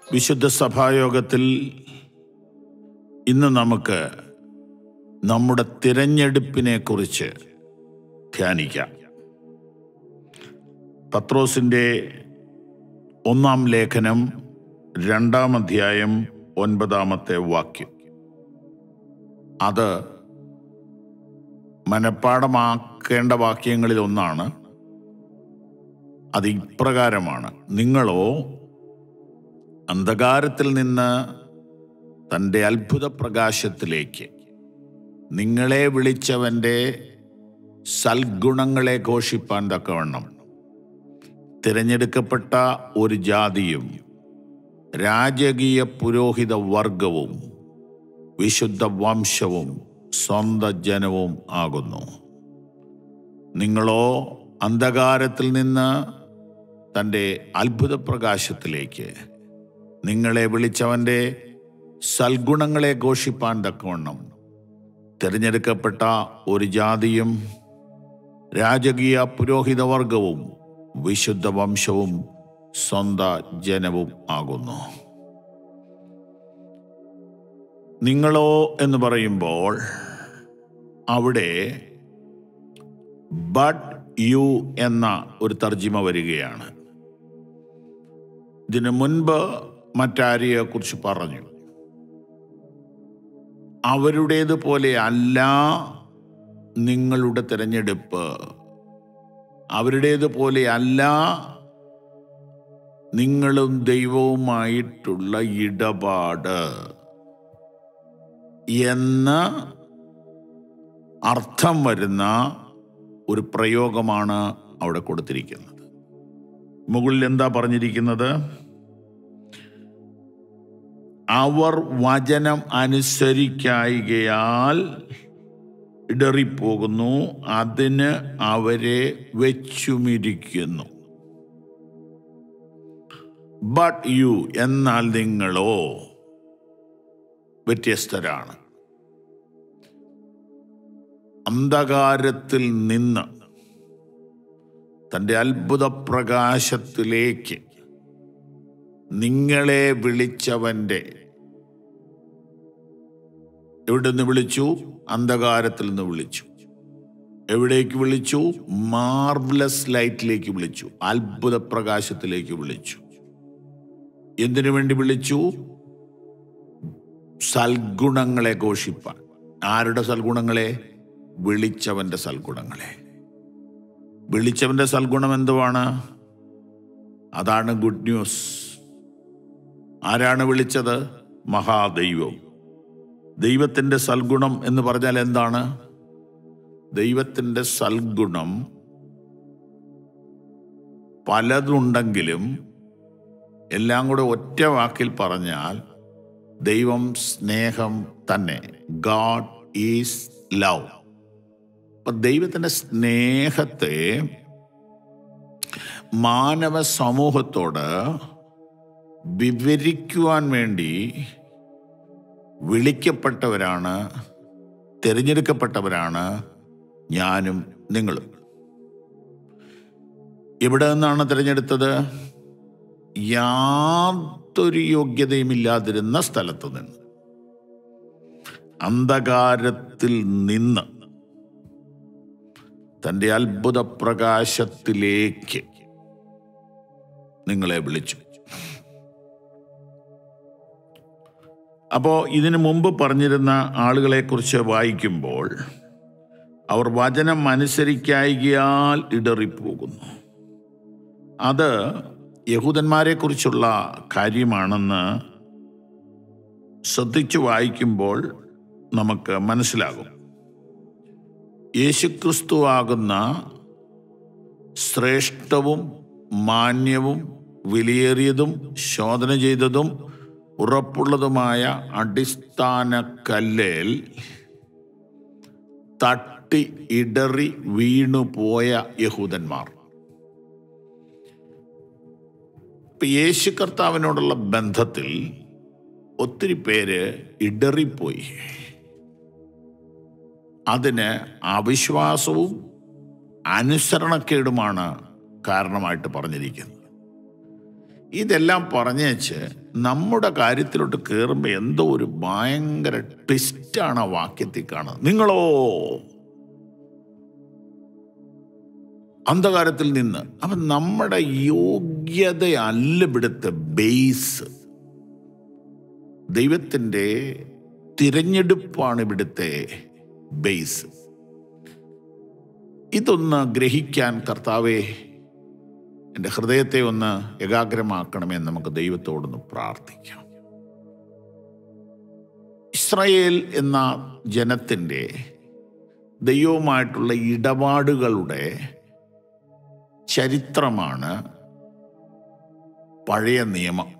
വിശുദ്ധ സഭായോഗത്തിൽ ഇന്ന് നമുക്ക് നമ്മുടെ തിരഞ്ഞെടുപ്പിനെ കുറിച്ച് ധ്യാനിക്കാം പത്രോസിൻ്റെ ഒന്നാം ലേഖനം രണ്ടാം അധ്യായം ഒൻപതാമത്തെ വാക്യം അത് മനഃപ്പാടമാക്കേണ്ട വാക്യങ്ങളിൽ ഒന്നാണ് അത് ഇപ്രകാരമാണ് നിങ്ങളോ അന്ധകാരത്തിൽ നിന്ന് തൻ്റെ അത്ഭുത പ്രകാശത്തിലേക്ക് നിങ്ങളെ വിളിച്ചവൻ്റെ സൽഗുണങ്ങളെ ഘോഷിപ്പാൻ തക്കവണ്ണം തിരഞ്ഞെടുക്കപ്പെട്ട ഒരു ജാതിയും രാജകീയ പുരോഹിത വർഗവും വിശുദ്ധ വംശവും സ്വന്ത ജനവും ആകുന്നു നിങ്ങളോ അന്ധകാരത്തിൽ നിന്ന് തൻ്റെ അത്ഭുത പ്രകാശത്തിലേക്ക് നിങ്ങളെ വിളിച്ചവൻ്റെ സൽഗുണങ്ങളെ ഘോഷിപ്പാൻ തക്കവണ്ണം തിരഞ്ഞെടുക്കപ്പെട്ട ഒരു ജാതിയും രാജകീയ പുരോഹിത വർഗവും വിശുദ്ധ വംശവും സ്വന്ത ജനവും ആകുന്നു നിങ്ങളോ എന്ന് പറയുമ്പോൾ അവിടെ ബട്ട് യു എന്ന ഒരു തർജിമ വരികയാണ് ഇതിനു മുൻപ് മറ്റാരെയെ കുറിച്ച് പറഞ്ഞു അവരുടേതുപോലെ അല്ല നിങ്ങളുടെ തിരഞ്ഞെടുപ്പ് അവരുടേതുപോലെ അല്ല നിങ്ങളും ദൈവവുമായിട്ടുള്ള ഇടപാട് എന്ന് അർത്ഥം വരുന്ന ഒരു പ്രയോഗമാണ് അവിടെ കൊടുത്തിരിക്കുന്നത് മുകളിൽ എന്താ പറഞ്ഞിരിക്കുന്നത് അവർ വചനം അനുസരിക്കായികയാൽ ഇടറിപ്പോകുന്നു അതിന് അവരെ വെച്ചുമിരിക്കുന്നു ബട്ട് യു എന്നാൽ നിങ്ങളോ വ്യത്യസ്തരാണ് അന്ധകാരത്തിൽ നിന്ന് തൻ്റെ അത്ഭുത പ്രകാശത്തിലേക്ക് നിങ്ങളെ വിളിച്ചവൻ്റെ എവിടെ നിന്ന് വിളിച്ചു അന്ധകാരത്തിൽ നിന്ന് വിളിച്ചു എവിടേക്ക് വിളിച്ചു മാർവലസ് ലൈറ്റിലേക്ക് വിളിച്ചു അത്ഭുത പ്രകാശത്തിലേക്ക് വിളിച്ചു എന്തിനു വേണ്ടി വിളിച്ചു സൽഗുണങ്ങളെ ഘോഷിപ്പാൻ ആരുടെ സൽഗുണങ്ങളെ വിളിച്ചവന്റെ സൽഗുണങ്ങളെ വിളിച്ചവന്റെ സൽഗുണം എന്തുവാണ് അതാണ് ഗുഡ് ന്യൂസ് ആരാണ് വിളിച്ചത് മഹാദൈവം ദൈവത്തിൻ്റെ സൽഗുണം എന്ന് പറഞ്ഞാൽ എന്താണ് ദൈവത്തിൻ്റെ സൽഗുണം പലതുണ്ടെങ്കിലും എല്ലാം കൂടെ ഒറ്റ വാക്കിൽ പറഞ്ഞാൽ ദൈവം സ്നേഹം തന്നെ ഗാഡ് ഈസ് ലവ് അപ്പൊ ദൈവത്തിൻ്റെ സ്നേഹത്തെ മാനവ സമൂഹത്തോട് വിവരിക്കുവാൻ വേണ്ടി വിളിക്കപ്പെട്ടവരാണ് തിരഞ്ഞെടുക്കപ്പെട്ടവരാണ് ഞാനും നിങ്ങളും എവിടെ നിന്നാണ് തിരഞ്ഞെടുത്തത് യാതൊരു യോഗ്യതയുമില്ലാതിരുന്ന സ്ഥലത്ത് നിന്ന് അന്ധകാരത്തിൽ നിന്ന് തൻ്റെ അത്ഭുത പ്രകാശത്തിലേക്ക് നിങ്ങളെ വിളിച്ചു അപ്പോൾ ഇതിനു മുമ്പ് പറഞ്ഞിരുന്ന ആളുകളെക്കുറിച്ച് വായിക്കുമ്പോൾ അവർ വചനം അനുസരിക്കായികയാൽ ഇടറിപ്പോകുന്നു അത് യഹൂദന്മാരെക്കുറിച്ചുള്ള കാര്യമാണെന്ന് ശ്രദ്ധിച്ചു വായിക്കുമ്പോൾ നമുക്ക് മനസ്സിലാകും യേശുക്രിസ്തു ആകുന്ന ശ്രേഷ്ഠവും മാന്യവും വിലയേറിയതും ശോധന ചെയ്തതും ഉറപ്പുള്ളതുമായ അടിസ്ഥാന കല്ലേൽ തട്ടി ഇടറി വീണുപോയ യഹൂദന്മാർ ഇപ്പൊ യേശു കർത്താവിനോടുള്ള ബന്ധത്തിൽ ഒത്തിരി പേര് ഇടറിപ്പോയി അതിന് അവിശ്വാസവും അനുസരണക്കേടുമാണ് കാരണമായിട്ട് പറഞ്ഞിരിക്കുന്നത് ഇതെല്ലാം പറഞ്ഞേച്ച് നമ്മുടെ കാര്യത്തിലോട്ട് കയറുമ്പോൾ എന്തോ ഒരു ഭയങ്കര ട്വിസ്റ്റാണ് ആ വാക്യത്തിൽ കാണുന്നത് നിങ്ങളോ അന്ധകാരത്തിൽ നിന്ന് അപ്പം നമ്മുടെ യോഗ്യതയല്ല ഇവിടുത്തെ ബേസ് ദൈവത്തിൻ്റെ തിരഞ്ഞെടുപ്പാണ് ഇവിടുത്തെ ബേസ് ഇതൊന്ന് ഗ്രഹിക്കാൻ കർത്താവെ എൻ്റെ ഹൃദയത്തെ ഒന്ന് ഏകാഗ്രമാക്കണമെന്ന് നമുക്ക് ദൈവത്തോടൊന്ന് പ്രാർത്ഥിക്കാം ഇസ്രായേൽ എന്ന ജനത്തിൻ്റെ ദൈവവുമായിട്ടുള്ള ഇടപാടുകളുടെ ചരിത്രമാണ് പഴയ നിയമം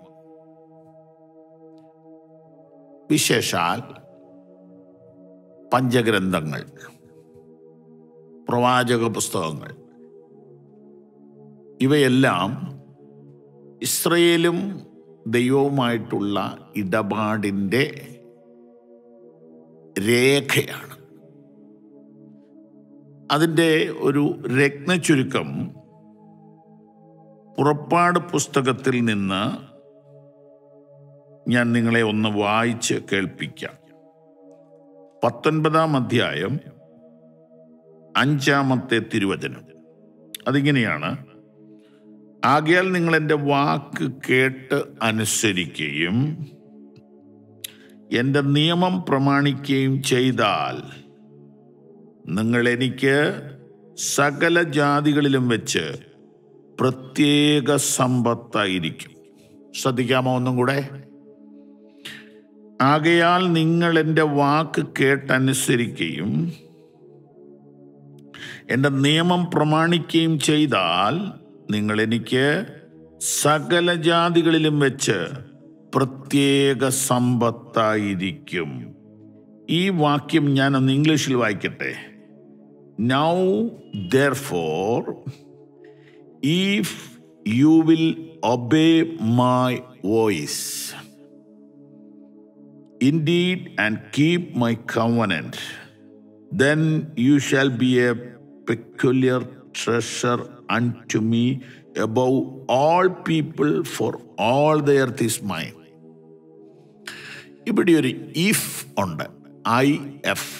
വിശേഷാൽ പഞ്ചഗ്രന്ഥങ്ങൾ പ്രവാചക പുസ്തകങ്ങൾ ഇവയെല്ലാം ഇസ്രയേലും ദൈവവുമായിട്ടുള്ള ഇടപാടിൻ്റെ രേഖയാണ് അതിൻ്റെ ഒരു രത്നചുരുക്കം പുറപ്പാട് പുസ്തകത്തിൽ നിന്ന് ഞാൻ നിങ്ങളെ ഒന്ന് വായിച്ച് കേൾപ്പിക്കാം പത്തൊൻപതാം അധ്യായം അഞ്ചാമത്തെ തിരുവചനം അതിങ്ങനെയാണ് ആകയാൽ നിങ്ങൾ എൻ്റെ വാക്ക് കേട്ട് അനുസരിക്കുകയും എൻ്റെ നിയമം പ്രമാണിക്കുകയും ചെയ്താൽ നിങ്ങൾ എനിക്ക് സകല ജാതികളിലും വെച്ച് പ്രത്യേക സമ്പത്തായിരിക്കും ശ്രദ്ധിക്കാമോ ഒന്നും കൂടെ ആകയാൽ നിങ്ങൾ എൻ്റെ വാക്ക് കേട്ടനുസരിക്കുകയും എൻ്റെ നിയമം പ്രമാണിക്കുകയും ചെയ്താൽ നിങ്ങൾ എനിക്ക് സകല ജാതികളിലും വെച്ച് പ്രത്യേക സമ്പത്തായിരിക്കും ഈ വാക്യം ഞാൻ ഒന്ന് ഇംഗ്ലീഷിൽ വായിക്കട്ടെ now therefore if you will obey my voice indeed and keep my covenant, then you shall be a peculiar treasure unto me above all people, for all the earth is mine. ഇവിടെ ഒരു if ഉണ്ട് I F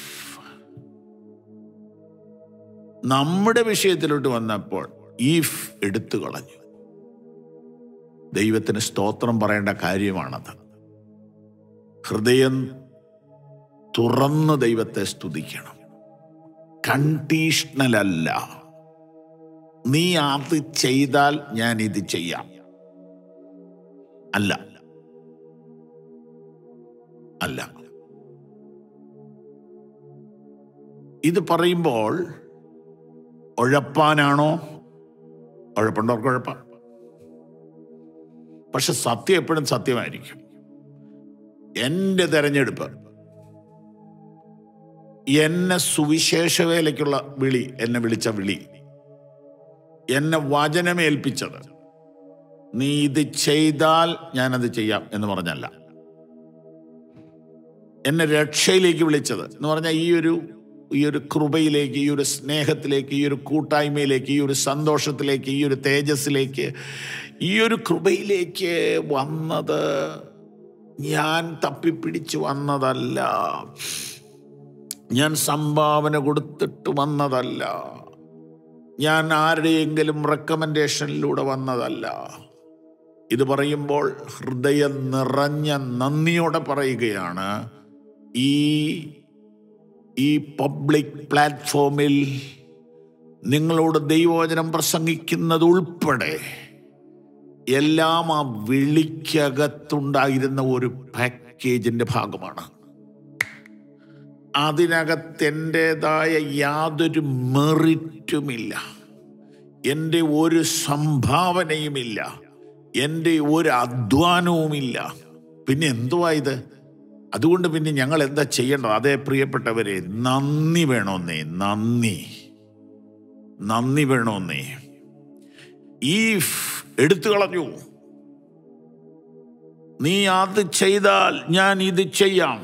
നമ്മുടെ വിഷയത്തിലോട്ട് വന്നപ്പോൾ if എടുത്തു കളഞ്ഞു ദൈവത്തിന് സ്തോത്രം പറയേണ്ട കാര്യമാണത് ഹൃദയം തുറന്ന് ദൈവത്തെ സ്തുതിക്കണം കണ്ടീഷണലല്ല നീ അത് ചെയ്താൽ ഞാൻ ഇത് ചെയ്യാം അല്ല അല്ല ഇത് പറയുമ്പോൾ ഉഴപ്പാനാണോ ഉഴപ്പുണ്ടവർക്ക് ഉഴപ്പാം പക്ഷെ സത്യം എപ്പോഴും സത്യമായിരിക്കും എൻ്റെ തെരഞ്ഞെടുപ്പ് എന്നെ സുവിശേഷ വേലയ്ക്കുള്ള വിളി എന്നെ വിളിച്ച വിളി എന്നെ വചനമേൽപ്പിച്ചത് നീ ഇത് ചെയ്താൽ ഞാനത് ചെയ്യാം എന്ന് പറഞ്ഞല്ല എന്നെ രക്ഷയിലേക്ക് വിളിച്ചത് എന്ന് പറഞ്ഞാൽ ഈ ഒരു ഈ ഒരു കൃപയിലേക്ക് ഈ ഒരു സ്നേഹത്തിലേക്ക് ഈ ഒരു കൂട്ടായ്മയിലേക്ക് ഈ ഒരു സന്തോഷത്തിലേക്ക് ഈ ഒരു തേജസ്സിലേക്ക് ഈ ഒരു കൃപയിലേക്ക് വന്നത് ഞാൻ തപ്പിപ്പിടിച്ച് വന്നതല്ല ഞാൻ സംഭാവന കൊടുത്തിട്ട് വന്നതല്ല ഞാൻ ആരുടെയെങ്കിലും റെക്കമെൻഡേഷനിലൂടെ വന്നതല്ല ഇത് പറയുമ്പോൾ ഹൃദയം നിറഞ്ഞ നന്ദിയോടെ പറയുകയാണ് ഈ ഈ പബ്ലിക് പ്ലാറ്റ്ഫോമിൽ നിങ്ങളോട് ദൈവവചനം പ്രസംഗിക്കുന്നത് ഉൾപ്പെടെ എല്ലാം ആ വിളിക്കകത്തുണ്ടായിരുന്ന ഒരു പാക്കേജിന്റെ ഭാഗമാണ് അതിനകത്ത് എൻ്റെതായ യാതൊരു മെറിറ്റുമില്ല എൻ്റെ ഒരു സംഭാവനയുമില്ല എൻ്റെ ഒരു അധ്വാനവുമില്ല പിന്നെ എന്തുവാ ഇത് അതുകൊണ്ട് പിന്നെ ഞങ്ങൾ എന്താ ചെയ്യേണ്ടത് അതേ പ്രിയപ്പെട്ടവരെ നന്ദി വേണോന്നേ നന്ദി നന്ദി വേണോന്നേ ഈ എടുത്തു കളഞ്ഞു നീ അത് ചെയ്താൽ ഞാൻ ഇത് ചെയ്യാം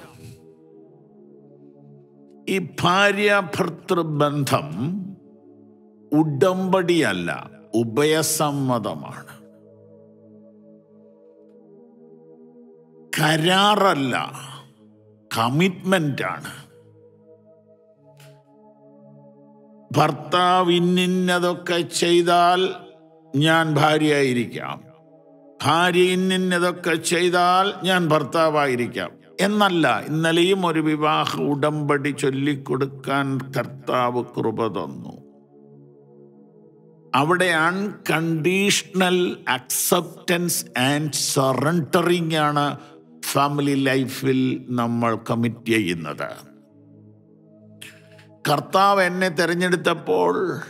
ഈ ഭാര്യ ഭർത്തൃ ബന്ധം ഉടമ്പടിയല്ല ഉഭയസമ്മതമാണ് കരാറല്ല കമ്മിറ്റ്മെന്റ് ആണ് ഭർത്താവ് ഇന്നിന്നതൊക്കെ ചെയ്താൽ ഞാൻ ഭാര്യയായിരിക്കാം ഭാര്യ ഇന്നിന്നതൊക്കെ ചെയ്താൽ ഞാൻ ഭർത്താവായിരിക്കാം എന്നല്ല ഇന്നലെയും ഒരു വിവാഹ ഉടമ്പടി ചൊല്ലിക്കൊടുക്കാൻ കർത്താവ് കൃപ തന്നു അവിടെ അൺകണ്ടീഷണൽ അക്സെപ്റ്റൻസ് ആൻഡ് സറണ്ടറിങ് ആണ് ഫാമിലി ലൈഫിൽ നമ്മൾ കമ്മിറ്റ് ചെയ്യുന്നത് കർത്താവ് എന്നെ തിരഞ്ഞെടുത്തപ്പോൾ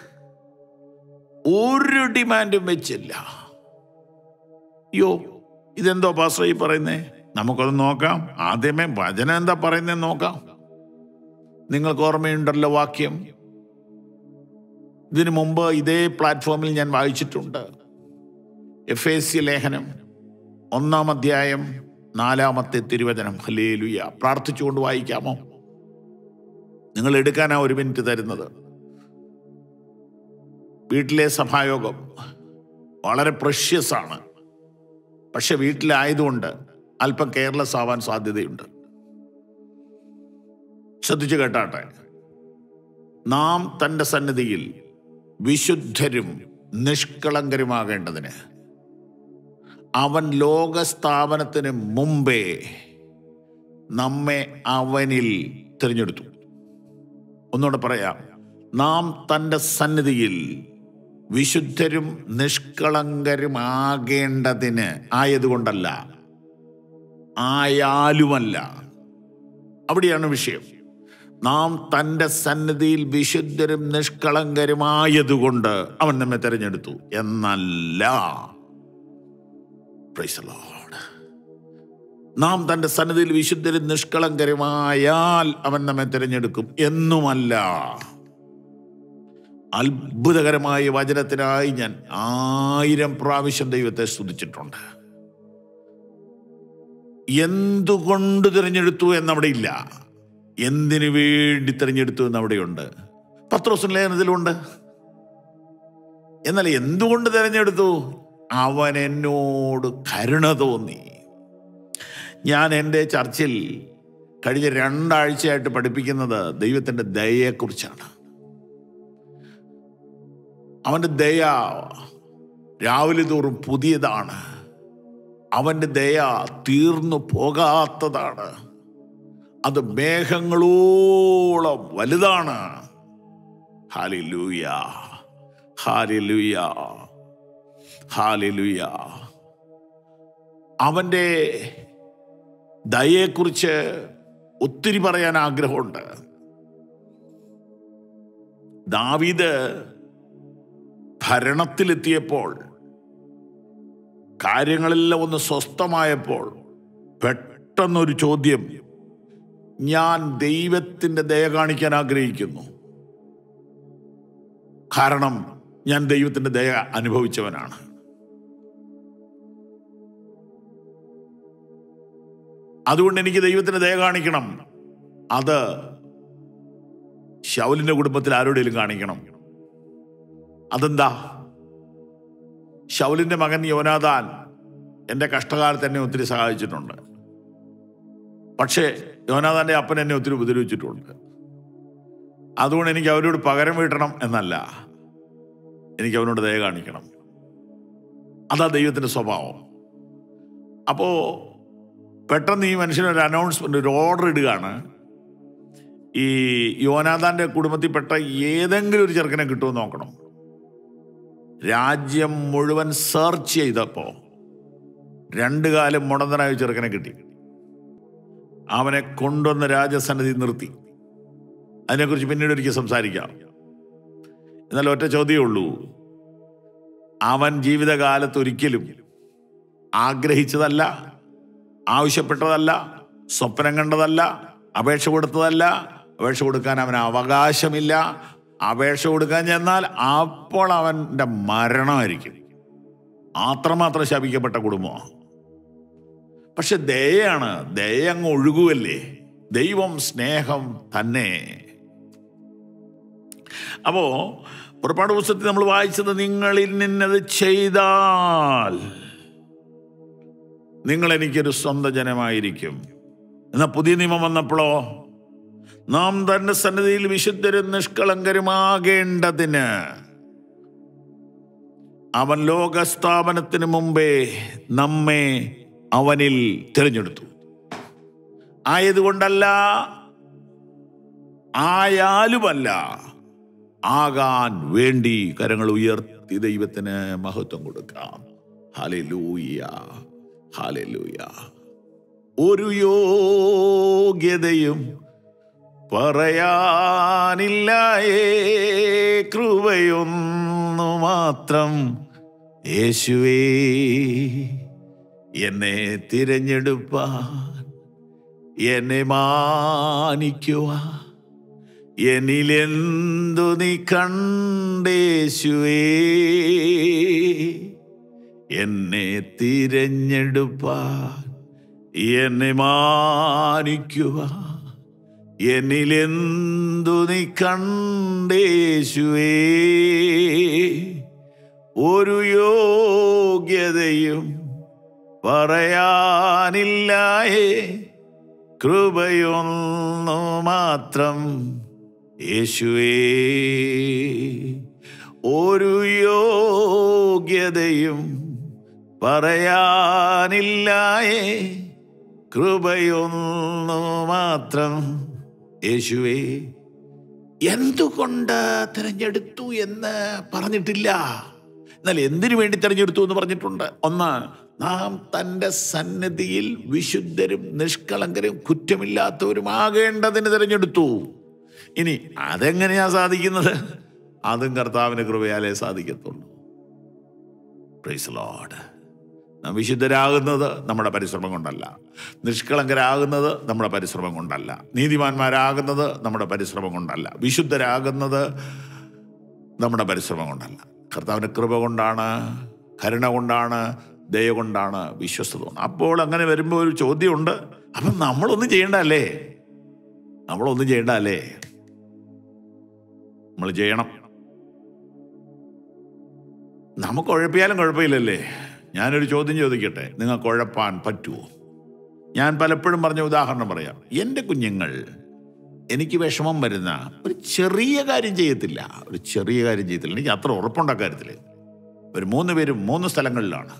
ഒരു ഡിമാൻഡും വെച്ചില്ല അയ്യോ ഇതെന്തോ പാസ്റ്റർ ഈ പറയുന്നേ നമുക്കത് നോക്കാം ആദ്യമേ വചനം എന്താ പറയുന്നത് നോക്കാം നിങ്ങൾക്ക് ഓർമ്മയുണ്ടല്ലോ വാക്യം ഇതിനു മുമ്പ് ഇതേ പ്ലാറ്റ്ഫോമിൽ ഞാൻ വായിച്ചിട്ടുണ്ട് എഫ് എ സി ലേഖനം ഒന്നാം അധ്യായം നാലാമത്തെ തിരുവചനം ഹലേലുയ പ്രാർത്ഥിച്ചുകൊണ്ട് വായിക്കാമോ നിങ്ങൾ എടുക്കാനാ ഒരു മിനിറ്റ് തരുന്നത് വീട്ടിലെ സഭായോഗം വളരെ പ്രഷ്യസ് ആണ് പക്ഷെ വീട്ടിലായതുകൊണ്ട് അല്പം കെയർലെസ് ആവാൻ സാധ്യതയുണ്ട് ശ്രദ്ധിച്ചു കേട്ടാട്ടെ നാം തന്റെ സന്നിധിയിൽ വിശുദ്ധരും നിഷ്കളങ്കരുമാകേണ്ടതിന് അവൻ ലോകസ്ഥാപനത്തിന് മുമ്പേ നമ്മെ അവനിൽ തിരഞ്ഞെടുത്തു ഒന്നുകൂടെ പറയാം നാം തന്റെ സന്നിധിയിൽ വിശുദ്ധരും നിഷ്കളങ്കരുമാകേണ്ടതിന് ആയതുകൊണ്ടല്ല ആയാലുമല്ല അവിടെയാണ് വിഷയം നാം തന്റെ സന്നിധിയിൽ വിശുദ്ധരും നിഷ്കളങ്കരുമായതുകൊണ്ട് അവൻ നമ്മെ തെരഞ്ഞെടുത്തു എന്നല്ല Praise the Lord. നാം തന്റെ സന്നിധിയിൽ വിശുദ്ധരും നിഷ്കളങ്കരുമായാൽ അവൻ നമ്മെ തിരഞ്ഞെടുക്കും എന്നുമല്ല അത്ഭുതകരമായ വചനത്തിനായി ഞാൻ ആയിരം പ്രാവശ്യം ദൈവത്തെ സ്തുതിച്ചിട്ടുണ്ട് എന്തുകൊണ്ട് തിരഞ്ഞെടുത്തു എന്നവിടെ ഇല്ല എന്തിനു വേണ്ടി തിരഞ്ഞെടുത്തു എന്നവിടെയുണ്ട് പത്രോസിൻ ലേഖനത്തിലുണ്ട് എന്നാൽ എന്തുകൊണ്ട് തിരഞ്ഞെടുത്തു അവൻ എന്നോട് കരുണ തോന്നി ഞാൻ എൻ്റെ ചർച്ചിൽ കഴിഞ്ഞ രണ്ടാഴ്ചയായിട്ട് പഠിപ്പിക്കുന്നത് ദൈവത്തിൻ്റെ ദയയെക്കുറിച്ചാണ് അവൻ്റെ ദയ രാവിലെ തോറും പുതിയതാണ് അവൻ്റെ ദയ തീർന്നു പോകാത്തതാണ് അത് മേഘങ്ങളോളം വലുതാണ് ഹാലിലൂയ ഹാലിലൂയ ഹാലിലൂയ അവൻ്റെ ദയയെക്കുറിച്ച് ഒത്തിരി പറയാൻ ആഗ്രഹമുണ്ട് ദാവീദ് ഭരണത്തിലെത്തിയപ്പോൾ കാര്യങ്ങളെല്ലാം ഒന്ന് സ്വസ്ഥമായപ്പോൾ പെട്ടെന്നൊരു ചോദ്യം ഞാൻ ദൈവത്തിന്റെ ദയ കാണിക്കാൻ ആഗ്രഹിക്കുന്നു കാരണം ഞാൻ ദൈവത്തിന്റെ ദയ അനുഭവിച്ചവനാണ് അതുകൊണ്ട് എനിക്ക് ദൈവത്തിന്റെ ദയ കാണിക്കണം അത് ശൗലിന്റെ കുടുംബത്തിൽ ആരോടെങ്കിലും കാണിക്കണം അതെന്താ ശൗലിന്റെ മകൻ യോനാദാൻ എൻ്റെ കഷ്ടകാലത്ത് എന്നെ ഒത്തിരി സഹായിച്ചിട്ടുണ്ട് പക്ഷേ യോനാദാന്റെ അപ്പൻ എന്നെ ഒത്തിരി ഉപദ്രവിച്ചിട്ടുണ്ട് അതുകൊണ്ട് എനിക്ക് അവരോട് പകരം വീട്ടണം എന്നല്ല എനിക്ക് അവനോട് ദയ കാണിക്കണം അതാ ദൈവത്തിന്റെ സ്വഭാവം അപ്പോ പെട്ടെന്ന് ഈ മനുഷ്യന് ഒരു അനൗൺസ്മെന്റ് ഒരു ഓർഡർ ഇടുകയാണ് ഈ യോനാഥാന്റെ കുടുംബത്തിൽപ്പെട്ട ഏതെങ്കിലും ഒരു ചെറുക്കനെ കിട്ടുമെന്ന് നോക്കണം രാജ്യം മുഴുവൻ സെർച്ച് ചെയ്തപ്പോ രണ്ടു കാലം മുടന്തനായ ഒരു ചെറുക്കനെ കിട്ടി അവനെ കൊണ്ടുവന്ന് രാജസന്നിധി നിർത്തി അതിനെക്കുറിച്ച് പിന്നീട് ഒരിക്കൽ സംസാരിക്കാം എന്നാൽ ഒറ്റ ചോദ്യമേ ഉള്ളൂ അവൻ ജീവിതകാലത്ത് ഒരിക്കലും ആഗ്രഹിച്ചതല്ല ആവശ്യപ്പെട്ടതല്ല സ്വപ്നം കണ്ടതല്ല അപേക്ഷ കൊടുത്തതല്ല അപേക്ഷ കൊടുക്കാൻ അവന് അവകാശമില്ല അപേക്ഷ കൊടുക്കാൻ ചെന്നാൽ അപ്പോൾ അവൻ്റെ മരണമായിരിക്കും അത്രമാത്രം ശപിക്കപ്പെട്ട കുടുംബമാണ് പക്ഷെ ദയാണ് ദയ അങ്ങ് ഒഴുകുവല്ലേ ദൈവം സ്നേഹം തന്നെ അപ്പോ പുറപ്പാട് പുസ്തകത്തിൽ നമ്മൾ വായിച്ചത് നിങ്ങളിൽ നിന്നത് ചെയ്താൽ നിങ്ങൾ എനിക്കൊരു സ്വന്തം ജനമായിരിക്കും എന്നാൽ പുതിയ നിയമം വന്നപ്പോഴോ നാം തന്റെ സന്നിധിയിൽ വിശുദ്ധരും നിഷ്കളങ്കരുമാകേണ്ടതിന് അവൻ ലോകസ്ഥാപനത്തിന് മുമ്പേ നമ്മെ അവനിൽ തിരഞ്ഞെടുത്തു ആയതുകൊണ്ടല്ല ആയാലുമല്ല ആകാൻ വേണ്ടി കരങ്ങൾ ഉയർത്തി ദൈവത്തിന് മഹത്വം കൊടുക്കാം ഹാലലൂയ ഹാലലൂയ ഒരു യോഗ്യതയും പറയാനില്ലായേ കൃപയൊന്നു മാത്രം യേശുവേ എന്നെ തിരഞ്ഞെടുപ്പാൻ എന്നെ മാനിക്കുവാ എന്നിലെന്തു നീ കണ്ടേശുവേ എന്നെ തിരഞ്ഞെടുപ്പാൻ എന്നെ മാനിക്കുക എന്നിലെന്തു നീ കണ്ടേശുവേ ഒരു യോഗ്യതയും പറയാനില്ലായേ കൃപയൊന്നു മാത്രം യേശുവേ ഒരു യോഗ്യതയും പറയാനില്ലായേ കൃപയൊന്നു മാത്രം യേശുവേ എന്തുകൊണ്ട് തിരഞ്ഞെടുത്തു എന്ന് പറഞ്ഞിട്ടില്ല എന്നാൽ എന്തിനു വേണ്ടി തിരഞ്ഞെടുത്തു എന്ന് പറഞ്ഞിട്ടുണ്ട് ഒന്ന് നാം തൻ്റെ സന്നിധിയിൽ വിശുദ്ധരും നിഷ്കളങ്കരും കുറ്റമില്ലാത്തവരുമാകേണ്ടതിന് തിരഞ്ഞെടുത്തു ഇനി അതെങ്ങനെയാ സാധിക്കുന്നത് അതും കർത്താവിന് കൃപയാലേ സാധിക്കത്തുള്ളൂ പ്രൈസ് ലോഡ് നാം വിശുദ്ധരാകുന്നത് നമ്മുടെ പരിശ്രമം കൊണ്ടല്ല നിഷ്കളങ്കരാകുന്നത് നമ്മുടെ പരിശ്രമം കൊണ്ടല്ല നീതിമാന്മാരാകുന്നത് നമ്മുടെ പരിശ്രമം കൊണ്ടല്ല വിശുദ്ധരാകുന്നത് നമ്മുടെ പരിശ്രമം കൊണ്ടല്ല കർത്താവിൻ്റെ കൃപ കൊണ്ടാണ് കരുണ കൊണ്ടാണ് ദയ കൊണ്ടാണ് വിശ്വസ്തത കൊണ്ട് അപ്പോൾ അങ്ങനെ വരുമ്പോൾ ഒരു ചോദ്യമുണ്ട് അപ്പം നമ്മളൊന്നും ചെയ്യണ്ടല്ലേ നമ്മളൊന്നും ചെയ്യണ്ടല്ലേ നമ്മൾ ചെയ്യണം നമുക്ക് കുഴപ്പിയാലും കുഴപ്പമില്ലല്ലേ ഞാനൊരു ചോദ്യം ചോദിക്കട്ടെ നിങ്ങൾ കുഴപ്പാൻ പറ്റുമോ ഞാൻ പലപ്പോഴും പറഞ്ഞ ഉദാഹരണം പറയാം എൻ്റെ കുഞ്ഞുങ്ങൾ എനിക്ക് വിഷമം വരുന്ന ഒരു ചെറിയ കാര്യം ചെയ്യത്തില്ല ഒരു ചെറിയ കാര്യം ചെയ്യത്തില്ല എനിക്ക് അത്ര ഉറപ്പുണ്ട് കാര്യത്തിൽ ഒരു മൂന്ന് പേരും മൂന്ന് സ്ഥലങ്ങളിലാണ്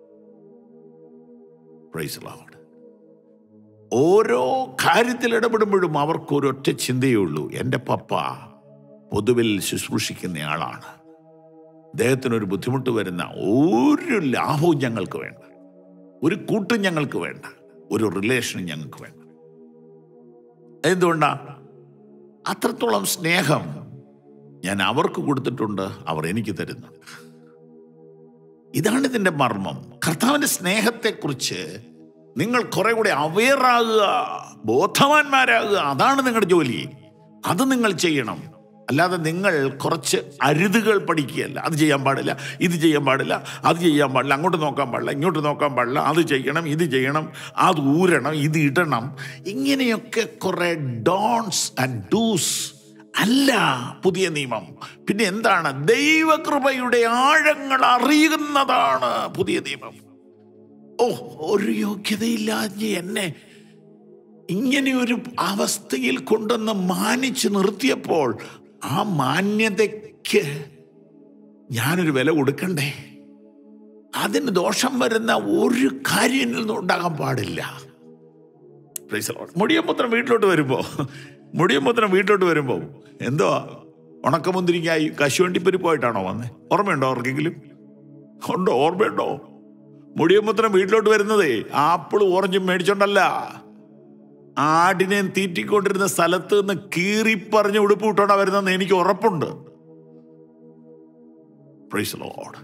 പ്രൈസ് ലോർഡ് ഓരോ കാര്യത്തിൽ ഇടപെടുമ്പോഴും അവർക്ക് ഒരൊറ്റ ചിന്തയേ ഉള്ളൂ എൻ്റെ പപ്പ പൊതുവിൽ ശുശ്രൂഷിക്കുന്ന ആളാണ് അദ്ദേഹത്തിനൊരു ബുദ്ധിമുട്ട് വരുന്ന ഒരു ലാഭവും ഞങ്ങൾക്ക് വേണ്ട ഒരു കൂട്ടും ഞങ്ങൾക്ക് വേണ്ട ഒരു റിലേഷനും ഞങ്ങൾക്ക് വേണ്ട എന്തുകൊണ്ടാ അത്രത്തോളം സ്നേഹം ഞാൻ അവർക്ക് കൊടുത്തിട്ടുണ്ട് അവർ എനിക്ക് തരുന്നുണ്ട് ഇതാണ് ഇതിന്റെ മർമ്മം കർത്താവിന്റെ സ്നേഹത്തെക്കുറിച്ച് നിങ്ങൾ കുറെ കൂടെ അവെയറാകുക ബോധവാന്മാരാകുക അതാണ് നിങ്ങളുടെ ജോലി അത് നിങ്ങൾ ചെയ്യണം അല്ലാതെ നിങ്ങൾ കുറച്ച് അരുതുകൾ പഠിക്കുകയല്ല അത് ചെയ്യാൻ പാടില്ല ഇത് ചെയ്യാൻ പാടില്ല അത് ചെയ്യാൻ പാടില്ല അങ്ങോട്ട് നോക്കാൻ പാടില്ല ഇങ്ങോട്ട് നോക്കാൻ പാടില്ല അത് ചെയ്യണം ഇത് ചെയ്യണം അത് ഊരണം ഇത് ഇടണം ഇങ്ങനെയൊക്കെ കുറെ ഡോൺസ് ആൻഡ് ഡൂസ് അല്ല പുതിയ നിയമം പിന്നെ എന്താണ് ദൈവകൃപയുടെ ആഴങ്ങൾ അറിയുന്നതാണ് പുതിയ നിയമം ഓ ഒരു യോഗ്യതയില്ലാതെ എന്നെ ഇങ്ങനെ ഒരു അവസ്ഥയിൽ കൊണ്ടുവന്ന് മാനിച്ച് നിർത്തിയപ്പോൾ ആ മാന്യതയ്ക്ക് ഞാനൊരു വില കൊടുക്കണ്ടേ അതിന് ദോഷം വരുന്ന ഒരു കാര്യം എന്നിൽ നിന്നും ഉണ്ടാകാൻ പാടില്ല Praise the Lord. മുടിയമ്പുത്രം വീട്ടിലോട്ട് വരുമ്പോ മുടിയമ്പുത്രം വീട്ടിലോട്ട് വരുമ്പോ എന്തോ ഉണക്കമുന്തിരിക്കായി കശുവണ്ടിപ്പരിപ്പായിട്ടാണോ വന്നേ ഓർമ്മയുണ്ടോ അവർക്കെങ്കിലും ഉണ്ടോ ഓർമ്മയുണ്ടോ മുടിയമ്പുത്രം വീട്ടിലോട്ട് വരുന്നതേ ആപ്പിൾ ഓറഞ്ചും മേടിച്ചോണ്ടല്ല ആടിനെ തീറ്റിക്കൊണ്ടിരുന്ന സ്ഥലത്ത് നിന്ന് കീറിപ്പറഞ്ഞ് ഉടുപ്പ് വിട്ടോണ്ടാ വരുന്നതെന്ന് എനിക്ക് ഉറപ്പുണ്ട് Praise the Lord.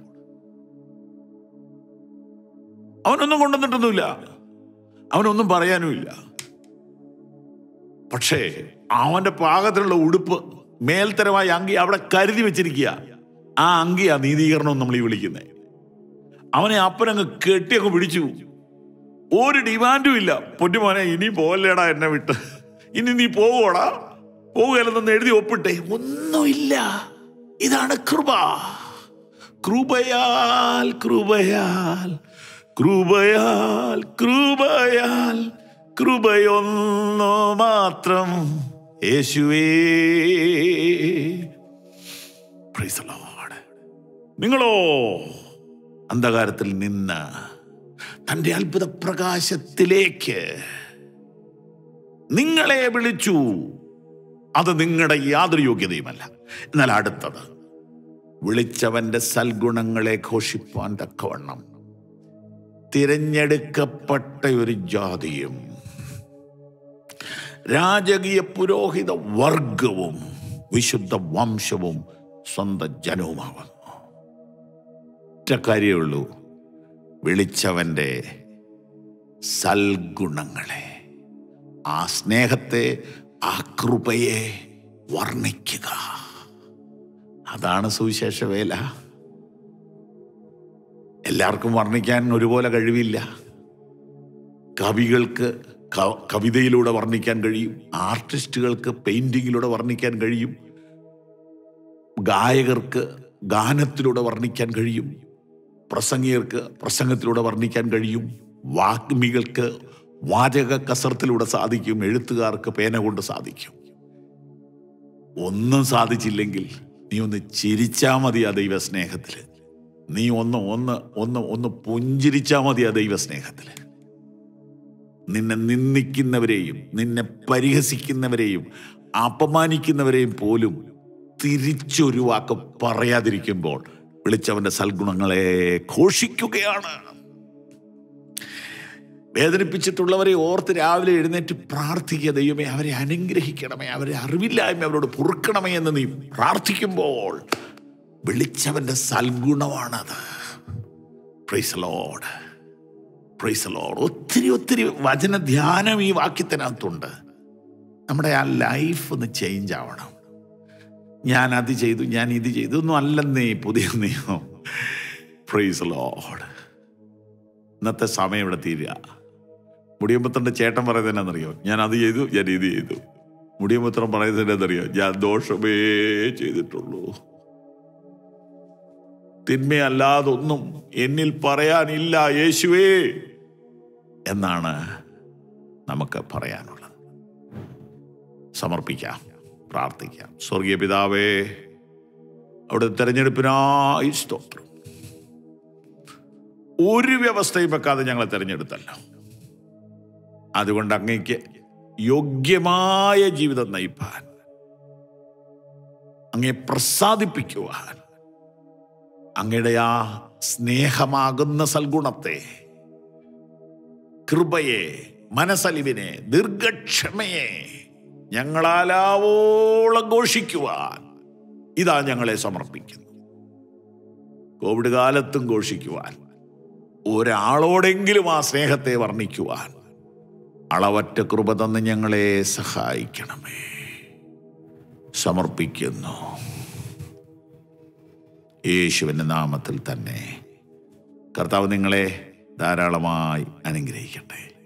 അവനൊന്നും കൊണ്ടുവന്നിട്ടൊന്നുമില്ല അവനൊന്നും പറയാനുമില്ല പക്ഷേ അവന്റെ പാകത്തിലുള്ള ഉടുപ്പ് മേൽത്തരമായ അങ്കി അവിടെ കരുതി വെച്ചിരിക്കുക ആ അങ്കിയാ നീതീകരണം നമ്മൾ ഈ വിളിക്കുന്നത് അവനെ അപ്പനങ്ങ് കെട്ടിയൊക്കെ പിടിച്ചു ഒരു ഡിമാൻഡും ഇല്ല പൊന്നുമോനെ ഇനി പോവല്ലേടാ എന്നെ വിട്ട് ഇനി നീ പോവോടാ പോവുകയല്ലെന്ന് എഴുതി ഒപ്പിട്ടെ ഒന്നുമില്ല ഇതാണ് കൃപ കൃപയാൽ കൃപയാൽ കൃപയാൽ കൃപയാൽ കൃപയൊന്നു മാത്രം യേശുവേ Praise the Lord. നിങ്ങളോ അന്ധകാരത്തിൽ നിന്ന് തൻ്റെ അത്ഭുത പ്രകാശത്തിലേക്ക് നിങ്ങളെ വിളിച്ചു അത് നിങ്ങളുടെ യാതൊരു യോഗ്യതയുമല്ല എന്നാൽ അടുത്തത് വിളിച്ചവന്റെ സൽഗുണങ്ങളെ ഘോഷിപ്പാൻ തക്കവണ്ണം തിരഞ്ഞെടുക്കപ്പെട്ട ഒരു ജാതിയും രാജകീയ പുരോഹിത വർഗവും വിശുദ്ധ വംശവും സ്വന്തം ജനവുമാവുന്നു ഒറ്റ കാര്യമേ ഉള്ളൂ വിളിച്ചവന്റെ സൽഗുണങ്ങളെ ആ സ്നേഹത്തെ ആ കൃപയെ വർണ്ണിക്കുക അതാണ് സുവിശേഷ വേല എല്ലാവർക്കും വർണ്ണിക്കാൻ ഒരുപോലെ കഴിവില്ല കവികൾക്ക് ക- കവിതയിലൂടെ വർണ്ണിക്കാൻ കഴിയും ആർട്ടിസ്റ്റുകൾക്ക് പെയിന്റിങ്ങിലൂടെ വർണ്ണിക്കാൻ കഴിയും ഗായകർക്ക് ഗാനത്തിലൂടെ വർണ്ണിക്കാൻ കഴിയും പ്രസംഗികർക്ക് പ്രസംഗത്തിലൂടെ വർണ്ണിക്കാൻ കഴിയും വാഗ്മികൾക്ക് വാചക കസർത്തിലൂടെ സാധിക്കും എഴുത്തുകാർക്ക് പേന കൊണ്ട് സാധിക്കും ഒന്നും സാധിച്ചില്ലെങ്കിൽ നീ ഒന്ന് ചിരിച്ചാ മതി ആ ദൈവസ്നേഹത്തില് നീ ഒന്ന് ഒന്ന് ഒന്ന് ഒന്ന് പുഞ്ചിരിച്ചാ മതി ആ ദൈവസ്നേഹത്തില് നിന്നെ നിന്ദിക്കുന്നവരെയും നിന്നെ പരിഹസിക്കുന്നവരെയും അപമാനിക്കുന്നവരെയും പോലും തിരിച്ചൊരു വാക്ക് പറയാതിരിക്കുമ്പോൾ വിളിച്ചവന്റെ സൽഗുണങ്ങളെ ഘോഷിക്കുകയാണ് വേദനിപ്പിച്ചിട്ടുള്ളവരെ ഓർത്ത് രാവിലെ എഴുന്നേറ്റ് പ്രാർത്ഥിക്കുക ദൈവമേ അവരെ അനുഗ്രഹിക്കണമേ അവരെ അറിവില്ലായ്മ അവരോട് പൊറുക്കണമേ എന്ന് നീ പ്രാർത്ഥിക്കുമ്പോൾ വിളിച്ചവന്റെ സൽഗുണമാണത് പ്രൈസ് ലോഡ് പ്രൈസ് ലോഡ് ഒത്തിരി ഒത്തിരി വചന ധ്യാനം ഈ വാക്യത്തിനകത്തുണ്ട് നമ്മുടെ ആ ലൈഫ് ഒന്ന് ചേഞ്ച് ആവണം ഞാൻ അത് ചെയ്തു ഞാൻ ഇത് ചെയ്തു ഒന്നും അല്ലെന്നേ പുതിയ നിയമം പ്രൈസ് ലോഡ് ഇന്നത്തെ സമയം ഇവിടെ തീരുക മുടിയമ്പത്തന്റെ ചേട്ടൻ പറയുന്നത് എന്നാണെന്നറിയോ ഞാൻ അത് ചെയ്തു ഞാൻ ഇത് ചെയ്തു മുടിയമ്പത്രം പറയുന്നത് എന്നാണെന്നറിയോ ഞാൻ ദോഷമേ ചെയ്തിട്ടുള്ളൂ തിന്മയല്ലാതൊന്നും എന്നിൽ പറയാനില്ല യേശുവേ എന്നാണ് നമുക്ക് പറയാനുള്ളത് സമർപ്പിക്കാം പ്രാർത്ഥിക്കാം സ്വർഗീയ പിതാവേ അവിടെ തെരഞ്ഞെടുപ്പിനായി സ്തോത്രം ഒരു വ്യവസ്ഥയും വെക്കാതെ ഞങ്ങളെ തെരഞ്ഞെടുത്തല്ലോ അതുകൊണ്ട് അങ്ങേക്ക് യോഗ്യമായ ജീവിതം നയിപ്പാൻ അങ്ങേ പ്രസാദിപ്പിക്കുവാൻ അങ്ങയുടെ ആ സ്നേഹമാകുന്ന സൽഗുണത്തെ കൃപയെ മനസ്സലിവിനെ ദീർഘക്ഷമയെ ഞങ്ങളാലാവോളം ഘോഷിക്കുവാൻ ഇതാ ഞങ്ങളെ സമർപ്പിക്കുന്നു കോവിഡ് കാലത്തും ഘോഷിക്കുവാൻ ഒരാളോടെങ്കിലും ആ സ്നേഹത്തെ വർണ്ണിക്കുവാൻ അളവറ്റ കൃപ തന്ന് ഞങ്ങളെ സഹായിക്കണമേ സമർപ്പിക്കുന്നു യേശുവിൻ്റെ നാമത്തിൽ തന്നെ കർത്താവ് നിങ്ങളെ ധാരാളമായി അനുഗ്രഹിക്കട്ടെ